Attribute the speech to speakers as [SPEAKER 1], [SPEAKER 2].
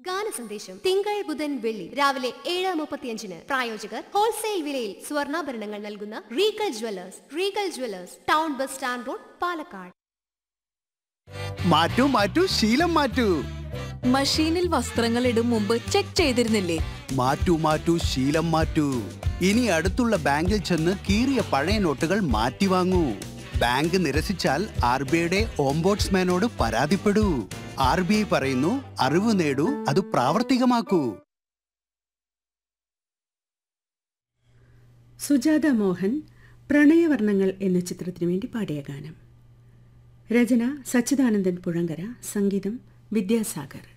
[SPEAKER 1] ഗാന സന്ദേശം തിങ്കൾ ബുധൻ വെള്ളി രാവിലെ ഏഴ് മുപ്പത്തിയഞ്ചിന് പ്രായോജകർ ഹോൾസെയിൽ വിലയിൽ സ്വർണ്ണാഭരണങ്ങൾ നൽകുന്ന Regal Jewellers Regal Jewellers town bus stand road Palakkad
[SPEAKER 2] മാറ്റൂ മാറ്റൂ ശീലം മാറ്റൂ
[SPEAKER 3] മഷീനിൽ വസ്ത്രങ്ങൾ ഇടും മുമ്പ് ചെക്ക് ചെയ്തിരുന്നില്ലേ
[SPEAKER 2] മാറ്റൂ മാറ്റൂ ശീലം മാറ്റൂ ഇനി അടുത്തുള്ള ബാങ്കിൽ ചെന്ന് കീറിയ പഴയ നോട്ടുകൾ മാറ്റി വാങ്ങൂ ബാങ്ക് നിരസിച്ചാൽ ആർ ബി ഐയുടെ ഓംബോട്സ്മാനോട് പരാതിപ്പെടൂ ആർ ബി ഐ പറയുന്നു അറിവ് നേടൂ അത് പ്രാവർത്തികമാക്കൂ
[SPEAKER 4] സുജാത മോഹൻ പ്രണയവർണ്ണങ്ങൾ എന്ന ചിത്രത്തിനു വേണ്ടി പാടിയ ഗാനം രചന സച്ചിദാനന്ദൻ പുഴങ്കര സംഗീതം വിദ്യാസാഗർ